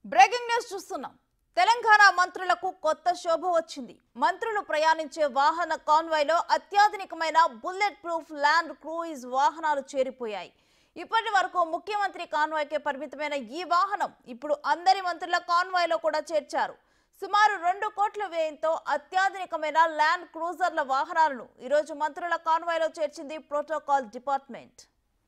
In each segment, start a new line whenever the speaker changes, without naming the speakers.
Breaking news చూస్తున్నాం తెలంగాణ మంత్రులకు కొత్త శోభ వచ్చింది మంత్రులు ప్రయాణించే వాహన కాన్వాయ్లో అత్యాధునికమైన బుల్లెట్ ప్రూఫ్ ల్యాండ్ క్రూయిజ్ వాహనాలు చేరిపోయాయి ఇప్పటి వరకు ముఖ్యమంత్రి కాన్వాయ్కే పరిమితమైన ఈ వాహనం ఇప్పుడు అందరి మంత్రుల కాన్వాయ్లో కూడా చేర్చారు సుమారు రెండు కోట్ల వ్యయంతో అత్యాధునికమైన ల్యాండ్ క్రూజర్ల వాహనాలను ఈరోజు మంత్రుల కాన్వాయ్లో చేర్చింది ప్రోటోకాల్ డిపార్ట్మెంట్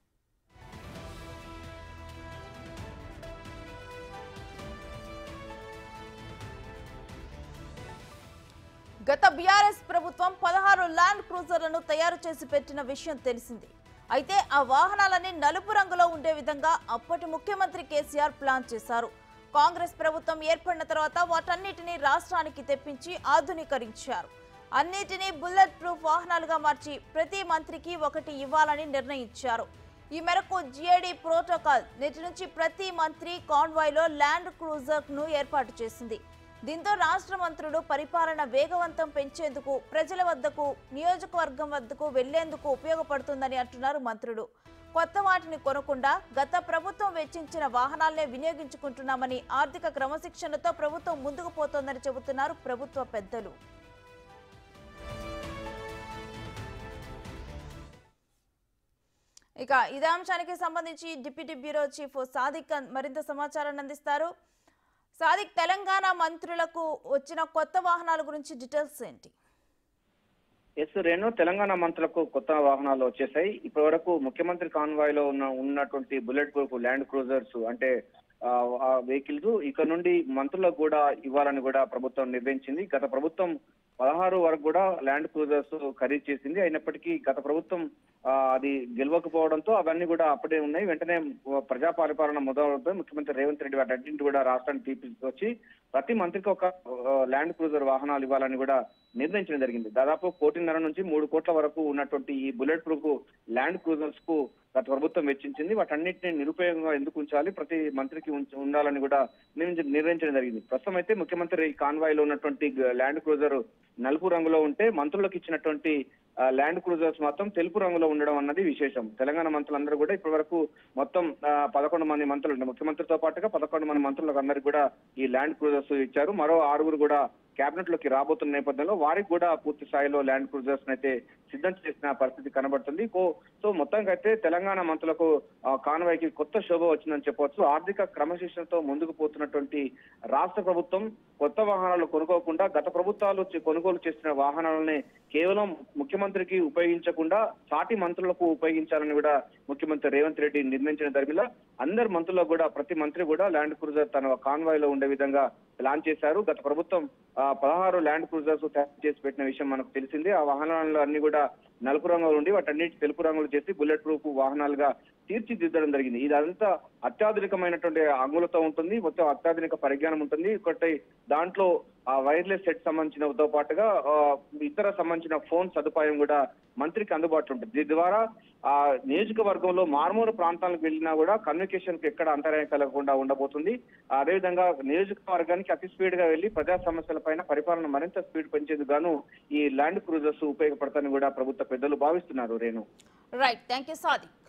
గత బీఆర్ఎస్ ప్రభుత్వం పదహారు ల్యాండ్ క్రూజర్లను తయారు చేసి పెట్టిన విషయం తెలిసింది అయితే ఆ వాహనాలన్నీ నలుపు రంగులో ఉండే విధంగా అప్పటి ముఖ్యమంత్రి కేసీఆర్ ప్లాన్ చేశారు కాంగ్రెస్ ప్రభుత్వం ఏర్పడిన తర్వాత వాటన్నిటిని రాష్ట్రానికి తెప్పించి ఆధునీకరించారు అన్నిటినీ బుల్లెట్ ప్రూఫ్ వాహనాలుగా మార్చి ప్రతి మంత్రికి ఒకటి ఇవ్వాలని నిర్ణయించారు ఈ మేరకు జిఏడి ప్రోటోకాల్ నేటి నుంచి ప్రతి మంత్రి కాన్వాయ్లో ల్యాండ్ క్రూజర్ ను ఏర్పాటు చేసింది దీంతో రాష్ట్ర మంత్రులు పరిపాలన వేగవంతం పెంచేందుకు ప్రజల వద్దకు నియోజకవర్గం వద్దకు వెళ్లేందుకు ఉపయోగపడుతుందని అంటున్నారు మంత్రులు కొత్త వాటిని కొనకుండా గత ప్రభుత్వం వెచ్చించిన వాహనాలనే వినియోగించుకుంటున్నామని ఆర్థిక క్రమశిక్షణతో ప్రభుత్వం ముందుకు పోతోందని చెబుతున్నారు ప్రభుత్వ పెద్దలు ఇక ఇదే అంశానికి సంబంధించి డిప్యూటీ బ్యూరో చీఫ్ సాదిక్ మరింత సమాచారాన్ని అందిస్తారు సాదిక్ తెలంగాణ మంత్రులకు వచ్చిన కొత్త వాహనాల గురించి డీటెయిల్స్ ఏంటి
ఎస్ రేణు తెలంగాణ మంత్రులకు కొత్త వాహనాలు వచ్చేసాయి ఇప్పటి వరకు ముఖ్యమంత్రి కాన్వాయ్ లో ఉన్న ఉన్నటువంటి బుల్లెట్ ప్రూఫ్ ల్యాండ్ క్రూజర్స్ అంటే ఆ వెహికల్స్ ఇక్కడ నుండి మంత్రులకు కూడా ఇవ్వాలని కూడా ప్రభుత్వం నిర్ణయించింది గత ప్రభుత్వం పదహారు వరకు కూడా ల్యాండ్ క్రూజర్స్ ఖరీదు చేసింది అయినప్పటికీ గత ప్రభుత్వం ఆ, అది గెలవకపోవడంతో అవన్నీ కూడా అప్పుడే ఉన్నాయి వెంటనే ప్రజా పరిపాలన మొదలవుతో ముఖ్యమంత్రి రేవంత్ రెడ్డి వాటన్నింటి కూడా రాష్ట్రానికి తీసుకొచ్చి ప్రతి మంత్రికి ఒక ఆ, ల్యాండ్ క్రూజర్ వాహనాలు ఇవ్వాలని కూడా నిర్ణయించడం జరిగింది దాదాపు కోటిన్నర నుంచి మూడు కోట్ల వరకు ఉన్నటువంటి ఈ బుల్లెట్ ప్రూఫ్ ల్యాండ్ క్రూజర్స్ కు గత ప్రభుత్వం వెచ్చించింది వాటన్నిటిని నిరుపయోగంగా ఎందుకు ఉంచాలి ప్రతి మంత్రికి ఉంచ- ఉండాలని కూడా నిర్ణయించ- నిర్ణయించడం జరిగింది ప్రస్తుతం అయితే ముఖ్యమంత్రి కాన్వాయ్ లో ఉన్నటువంటి గ- ల్యాండ్ క్రూజర్ నలుపు రంగులో ఉంటే మంత్రులకు ఇచ్చినటువంటి ఆ, ల్యాండ్ క్రూజర్స్ మాత్రం తెలుపు రంగులో ఉండడం అన్నది విశేషం తెలంగాణ మంత్రులందరూ కూడా ఇప్పటి వరకు మొత్తం ఆ, పదకొండు మంది మంత్రులు ఉన్నారు. ముఖ్యమంత్రితో పాటుగా పదకొండు మంది మంత్రులకు అందరికి కూడా ఈ ల్యాండ్ క్రూజర్స్ ఇచ్చారు మరో ఆరుగురు కూడా కేబినెట్ లోకి రాబోతున్న నేపథ్యంలో వారికి కూడా పూర్తి స్థాయిలో ల్యాండ్ క్రూజర్స్ అయితే సిద్ధం చేసిన పరిస్థితి కనబడుతుంది కో- సో మొత్తానికి అయితే తెలంగాణ మంత్రులకు కాన్వాయ్ కి కొత్త శోభ వచ్చిందని చెప్పవచ్చు ఆర్థిక క్రమశిక్షణతో ముందుకు పోతున్నటువంటి రాష్ట్ర ప్రభుత్వం కొత్త వాహనాలు కొనుక్కోకుండా గత ప్రభుత్వాలు చే- కొనుగోలు చేసిన వాహనాలనే కేవలం ముఖ్యమంత్రికి ఉపయోగించకుండా సాటి మంత్రులకు ఉపయోగించాలని కూడా ముఖ్యమంత్రి రేవంత్ రెడ్డి నిర్ణయించిన ధర్మిలా అందరు మంత్రులకు కూడా ప్రతి మంత్రి కూడా ల్యాండ్ క్రూజర్ తన కాన్వాయ్ లో ఉండే విధంగా ప్లాన్ చేశారు గత ప్రభుత్వం ఆ, పదహారు ల్యాండ్ క్రూజర్స్ తయారు చేసి పెట్టిన విషయం మనకు తెలిసింది ఆ వాహనాలు అన్ని కూడా నలుపు రంగులు ఉండి వాటన్నిటి తెలుపు రంగులు చేసి బుల్లెట్ ప్రూఫ్ వాహనాలుగా తీర్చిదిద్దడం జరిగింది ఇదంతా అత్యాధునికమైనటువంటి అంగులతో ఉంటుంది మొత్తం అత్యాధునిక పరిజ్ఞానం ఉంటుంది ఒకటి దాంట్లో ఆ వైర్లెస్ సెట్ సంబంధించినతో పాటుగా ఆ, ఇతర సంబంధించిన ఫోన్ సదుపాయం కూడా మంత్రికి అందుబాటులో ఉంటుంది దీని ద్వారా ఆ నియోజకవర్గంలో మారుమూల ప్రాంతాలకు వెళ్ళినా కూడా కమ్యూనికేషన్ కి ఎక్కడ అంతరాయం కలగకుండా ఉండబోతుంది అదేవిధంగా నియోజకవర్గానికి అతి స్పీడ్ గా వెళ్లి ప్రజా సమస్యల పైన పరిపాలన మరింత స్పీడ్ పెంచేందుకు గాను ఈ ల్యాండ్ క్రూజర్స్ ఉపయోగపడతాయని కూడా ప్రభుత్వ పెద్దలు భావిస్తున్నారు Renu
right thank you Sadiq